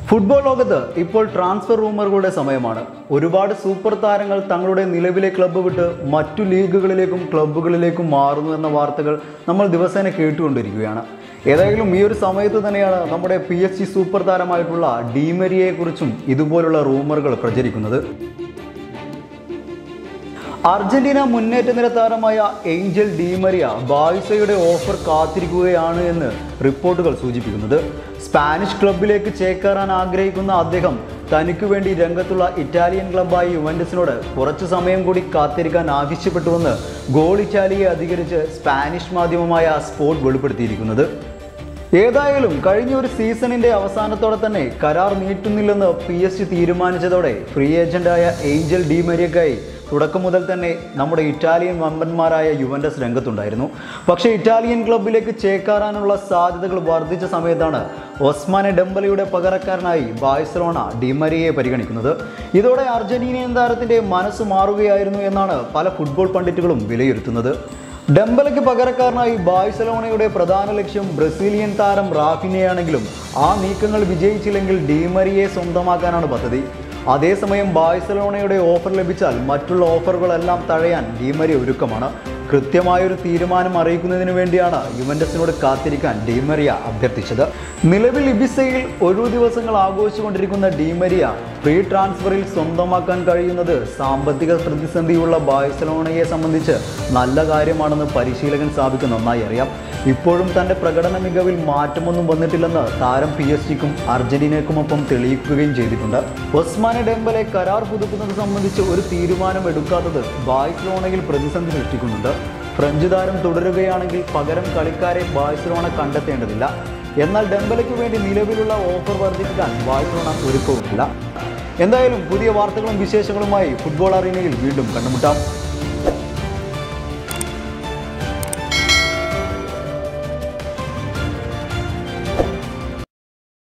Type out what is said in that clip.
football ലോകത്ത് ഇപ്പോൾ transfer റൂമറുകളുടെ സമയമാണ് ഒരുപാട് സൂപ്പർ താരങ്ങൾ തങ്ങളുടെ നിലവിലെ ക്ലബ്ബ് വിട്ട് മറ്റു ലീഗുകളിലേക്കും ക്ലബ്ബുകളിലേക്കും മാറുന്നു എന്ന വാർത്തകൾ നമ്മൾ ദിവസേന കേട്ടുകൊണ്ടിരിക്കുകയാണ് ഏതായാലും ഈ ഒരു സമയത്ത് തന്നെയാണ് നമ്മുടെ പി എസ് ജി സൂപ്പർ താരമായിട്ടുള്ള ഡീമരിയെക്കുറിച്ചും ഇതുപോലുള്ള റൂമറുകൾ പ്രചരിക്കുന്നത് അർജന്റീന മുന്നേറ്റ നിര താരമായ ഏഞ്ചൽ ഡീമരിയ ബാഴ്സയുടെ ഓഫർ കാത്തിരിക്കുകയാണ് എന്ന് റിപ്പോർട്ടുകൾ സൂചിപ്പിക്കുന്നത് സ്പാനിഷ് ക്ലബിലേക്ക് ചേക്കേറാൻ ആഗ്രഹിക്കുന്ന അദ്ദേഹം തനിക്ക് വേണ്ടി രംഗത്തുള്ള ഇറ്റാലിയൻ ക്ലബ്ബായ യുവൻഡസിനോട് കുറച്ചു സമയം കൂടി കാത്തിരിക്കാൻ ആവശ്യപ്പെട്ടുവെന്ന് ഗോൾ ഇറ്റാലിയെ അധികരിച്ച് സ്പാനിഷ് മാധ്യമമായ സ്പോർട്ട് വെളിപ്പെടുത്തിയിരിക്കുന്നത് ഏതായാലും കഴിഞ്ഞ ഒരു സീസണിന്റെ അവസാനത്തോടെ തന്നെ കരാർ നീട്ടുന്നില്ലെന്ന് പി എസ് ജി തീരുമാനിച്ചതോടെ ഫ്രീ ഏജന്റായ ഏഞ്ചൽ ഡിമരിയക്കായി തുടക്കം മുതൽ തന്നെ നമ്മുടെ ഇറ്റാലിയൻ വമ്പന്മാരായ യുവൻഡസ് രംഗത്തുണ്ടായിരുന്നു പക്ഷേ ഇറ്റാലിയൻ ക്ലബിലേക്ക് ചേക്കാറാനുള്ള സാധ്യതകൾ വർദ്ധിച്ച സമയത്താണ് ഒസ്മാനെ ഡെമ്പലയുടെ പകരക്കാരനായി ബാഴ്സലോണ ഡിമരിയെ പരിഗണിക്കുന്നത് ഇതോടെ അർജന്റീനിയൻ താരത്തിന്റെ മനസ്സ് മാറുകയായിരുന്നു എന്നാണ് പല ഫുട്ബോൾ പണ്ഡിറ്റുകളും വിലയിരുത്തുന്നത് ഡെമ്പലയ്ക്ക് പകരക്കാരനായി ബാഴ്സലോണയുടെ പ്രധാന ലക്ഷ്യം ബ്രസീലിയൻ താരം റാഫിനെയാണെങ്കിലും ആ നീക്കങ്ങൾ വിജയിച്ചില്ലെങ്കിൽ ഡീമരിയെ സ്വന്തമാക്കാനാണ് പദ്ധതി അതേസമയം ബാഴ്സലോണയുടെ ഓഫർ ലഭിച്ചാൽ മറ്റുള്ള ഓഫറുകളെല്ലാം തഴയാൻ ഡീമരി ഒരുക്കമാണ് കൃത്യമായൊരു തീരുമാനം അറിയിക്കുന്നതിന് വേണ്ടിയാണ് യുവൻഡസിനോട് കാത്തിരിക്കാൻ ഡീമരിയ അഭ്യർത്ഥിച്ചത് നിലവിൽ ഇബിസയിൽ ഒഴിവു ദിവസങ്ങൾ ആഘോഷിച്ചുകൊണ്ടിരിക്കുന്ന ഡീമരിയ ഫ്രീ ട്രാൻസ്ഫറിൽ സ്വന്തമാക്കാൻ കഴിയുന്നത് സാമ്പത്തിക പ്രതിസന്ധിയുള്ള ബാഴ്സലോണയെ സംബന്ധിച്ച് നല്ല കാര്യമാണെന്ന് പരിശീലകൻ സ്ഥാപിക്ക് നന്നായി അറിയാം ഇപ്പോഴും തൻ്റെ പ്രകടന മികവിൽ മാറ്റമൊന്നും വന്നിട്ടില്ലെന്ന് താരം പി എസ് ജിക്കും അർജന്റീനയ്ക്കുമൊപ്പം തെളിയിക്കുകയും ചെയ്തിട്ടുണ്ട് ഒസ്മാനെ ഡെമ്പലെ കരാർ പുതുക്കുന്നത് സംബന്ധിച്ച് ഒരു തീരുമാനം എടുക്കാത്തത് ബാഴ്സലോണയിൽ പ്രതിസന്ധി സൃഷ്ടിക്കുന്നുണ്ട് ഫ്രഞ്ച് താരം തുടരുകയാണെങ്കിൽ പകരം കളിക്കാരെ ബാഴ്സലോണ കണ്ടെത്തേണ്ടതില്ല എന്നാൽ ഡെമ്പലയ്ക്ക് വേണ്ടി നിലവിലുള്ള ഓഫർ വർദ്ധിപ്പിക്കാൻ ബാഴ്സലോണ ഒരുക്കവുമില്ല എന്തായാലും പുതിയ വാർത്തകളും വിശേഷങ്ങളുമായി ഫുട്ബോൾ അറീനയിൽ വീണ്ടും കണ്ടുമുട്ടാം